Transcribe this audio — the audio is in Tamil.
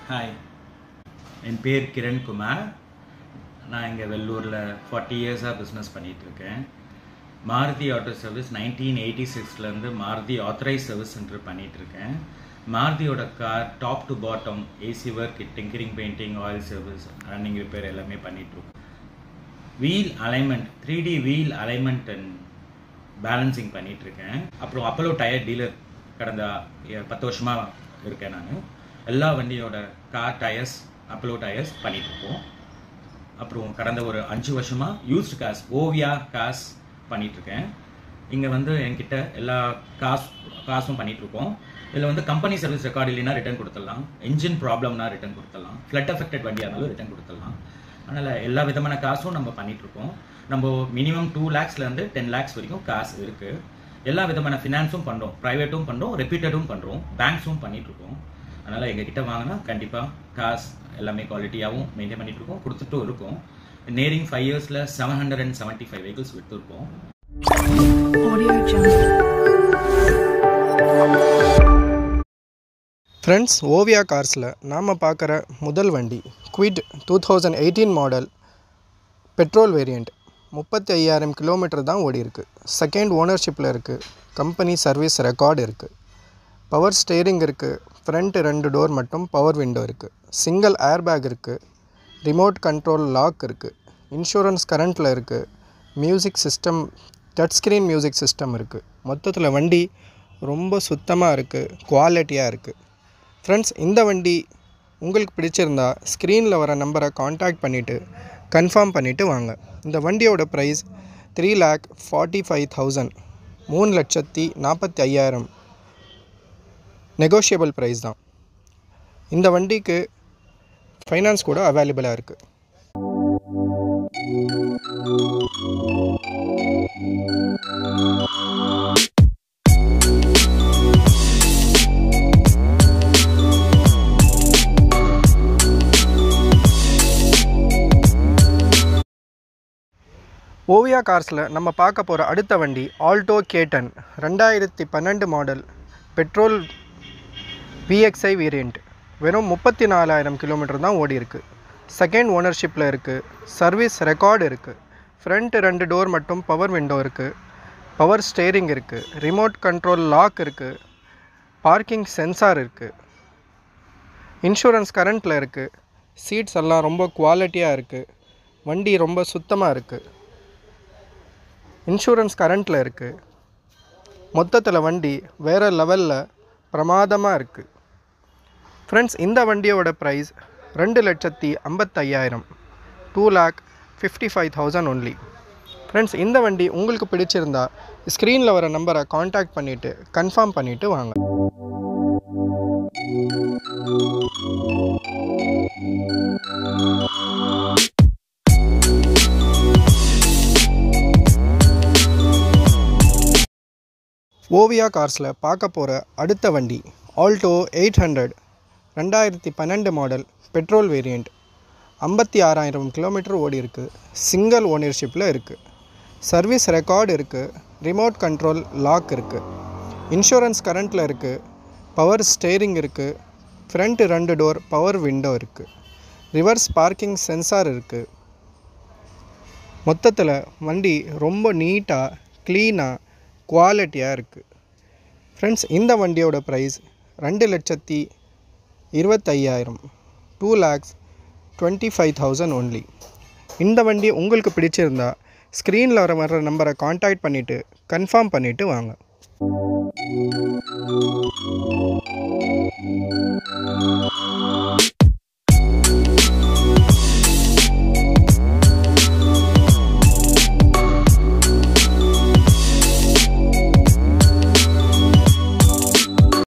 ஹாய் என் பேர் கிரண்குமார் நான் இங்கே வெள்ளூரில் ஃபார்ட்டி இயர்ஸாக பிஸ்னஸ் பண்ணிகிட்ருக்கேன் Maruti auto service nineteen eighty சிக்ஸ்லேருந்து மாருதி ஆத்தரைஸ் சர்வீஸ் சென்டர் பண்ணிகிட்ருக்கேன் மாருதியோட car top to bottom AC work tinkering painting oil service running repair எல்லாமே பண்ணிகிட்ருக்கோம் wheel alignment three D wheel alignment and balancing பண்ணிகிட்ருக்கேன் அப்புறம் அப்பலோ டயர் டீலர் கடந்த எ- பத்து வருஷமாக இருக்கேன் நான் எல்லா வண்டியோட கார் டயர்ஸ் அப்பலோ டயர்ஸ் பண்ணிகிட்ருக்கோம் அப்புறம் கடந்த ஒரு அஞ்சு வருஷமாக யூஸ்டு காஸ் ஓவியா காஸ் பண்ணிகிட்ருக்கேன் இங்கே வந்து என்கிட்ட எல்லா காஸ் காசும் பண்ணிகிட்ருக்கோம் இதில் வந்து கம்பெனி சர்வீஸ் ரெக்கார்டு இல்லைன்னா ரிட்டர்ன் கொடுத்துடலாம் என்ஜின் ப்ராப்ளம்னா ரிட்டர்ன் கொடுத்துடலாம் ஃப்ளட் அஃபெக்டட் வண்டியாக இருந்தாலும் ரிட்டர்ன் கொடுத்துடலாம் அதனால் எல்லா விதமான காசும் நம்ம பண்ணிகிட்ருக்கோம் நம்ம மினிமம் டூ லேக்ஸ்லேருந்து டென் லேக்ஸ் வரைக்கும் காசு இருக்குது எல்லா விதமான ஃபினான்ஸும் பண்ணுறோம் ப்ரைவேட்டும் பண்ணுறோம் ரெப்யூட்டடும் பண்ணுறோம் பேங்க்ஸும் பண்ணிகிட்ருக்கோம் அதனால் எங்ககிட்ட வாங்கினா கண்டிப்பாக காசு எல்லாமே குவாலிட்டியாகவும் மெயின்டைன் பண்ணிகிட்ருக்கோம் கொடுத்துட்டும் இருக்கோம் நேரிங் ஃபைவ் இயர்ஸில் seven hundred and seventy five vehicles விற்றுருக்கோம் Audio Jungle. ஃப்ரெண்ட்ஸ் ஓவியா கார்ஸில் நாம் பார்க்குற முதல் வண்டி Kwid two thousand eighteen model petrol variant முப்பத்தி ஐயாயிரம் கிலோமீட்டர் தான் ஓடி இருக்கு செகண்ட் ஓனர்ஷிப்பில் இருக்குது கம்பெனி சர்வீஸ் ரெக்கார்டு இருக்குது பவர் ஸ்டேரிங் இருக்குது ஃப்ரண்ட் ரெண்டு டோர் மட்டும் பவர் விண்டோ இருக்குது சிங்கிள் ஏர்பேக் இருக்குது ரிமோட் கண்ட்ரோல் லாக் இருக்குது இன்சூரன்ஸ் கரண்ட்டில் இருக்குது music system touch screen music system இருக்குது மொத்தத்தில் வண்டி ரொம்ப சுத்தமாக இருக்குது குவாலிட்டியாக இருக்குது ஃப்ரெண்ட்ஸ் இந்த வண்டி உங்களுக்கு பிடிச்சிருந்தா ஸ்க்ரீனில் வர நம்பரை காண்டாக்ட் பண்ணிவிட்டு கன்ஃபார்ம் பண்ணிவிட்டு வாங்க இந்த வண்டியோட price three lakh forty five thousand மூணு லட்சத்தி நாற்பத்தி ஐயாயிரம் நெகோஷியபிள் ப்ரைஸ் தான் இந்த வண்டிக்கு ஃபைனான்ஸ் கூட அவைலபிளாக இருக்குது ஓவியா கார்ஸில் நம்ம பார்க்க போகிற அடுத்த வண்டி ஆல்டோ கேட்டன் ரெண்டாயிரத்தி பன்னெண்டு மாடல் பெட்ரோல் விஎக்ஸ்ஐ வேரியண்ட் வெறும் முப்பத்தி நாலாயிரம் கிலோமீட்டர் தான் ஓடி இருக்கு செகண்ட் ஓனர்ஷிப்பில் இருக்குது சர்வீஸ் ரெக்கார்டு இருக்குது ஃப்ரண்ட் ரெண்டு டோர் மட்டும் பவர் விண்டோ இருக்குது பவர் ஸ்டேரிங் இருக்குது ரிமோட் கண்ட்ரோல் லாக் இருக்குது பார்க்கிங் சென்சார் இருக்குது இன்சூரன்ஸ் கரண்ட்டில் இருக்குது சீட்ஸ் எல்லாம் ரொம்ப குவாலிட்டியாக இருக்குது வண்டி ரொம்ப சுத்தமாக இருக்குது இன்சூரன்ஸ் கரண்ட்டில் இருக்குது மொத்தத்தில் வண்டி வேறு லெவலில் பிரமாதமாக இருக்குது ஃப்ரெண்ட்ஸ் இந்த வண்டியோட ப்ரைஸ் ரெண்டு லட்சத்தி ஐம்பத்தையாயிரம் two lakh fifty five thousand only friends இந்த வண்டி உங்களுக்கு பிடிச்சிருந்தா ஸ்க்ரீனில் வர நம்பரை காண்டாக்ட் பண்ணிவிட்டு கன்ஃபார்ம் பண்ணிவிட்டு வாங்க ஓவியா கார்ஸில் பார்க்க போகிற அடுத்த வண்டி ஆல்டோ எயிட் ஹண்ட்ரட் ரெண்டாயிரத்தி பன்னெண்டு மாடல் பெட்ரோல் வேரியண்ட் ஐம்பத்தி ஆறாயிரம் கிலோமீட்டர் ஓடி இருக்குது சிங்கிள் ஓனர்ஷிப்பில் இருக்குது சர்வீஸ் ரெக்கார்டு இருக்குது ரிமோட் கண்ட்ரோல் லாக் இருக்குது இன்சூரன்ஸ் கரண்ட்டில் இருக்குது பவர் ஸ்டேரிங் இருக்குது ஃப்ரண்ட் ரெண்டு டோர் பவர் விண்டோ இருக்குது ரிவர்ஸ் பார்க்கிங் சென்சார் இருக்குது மொத்தத்தில் வண்டி ரொம்ப நீட்டாக க்ளீனாக குவாலிட்டியாக இருக்குது ஃப்ரெண்ட்ஸ் இந்த வண்டியோட ப்ரைஸ் ரெண்டு லட்சத்தி இருபத்தையாயிரம் two lakhs twenty five thousand only இந்த வண்டி உங்களுக்கு பிடிச்சிருந்தா ஸ்க்ரீனில் வர வர நம்பரை காண்டாக்ட் பண்ணிவிட்டு கன்ஃபார்ம் பண்ணிவிட்டு வாங்க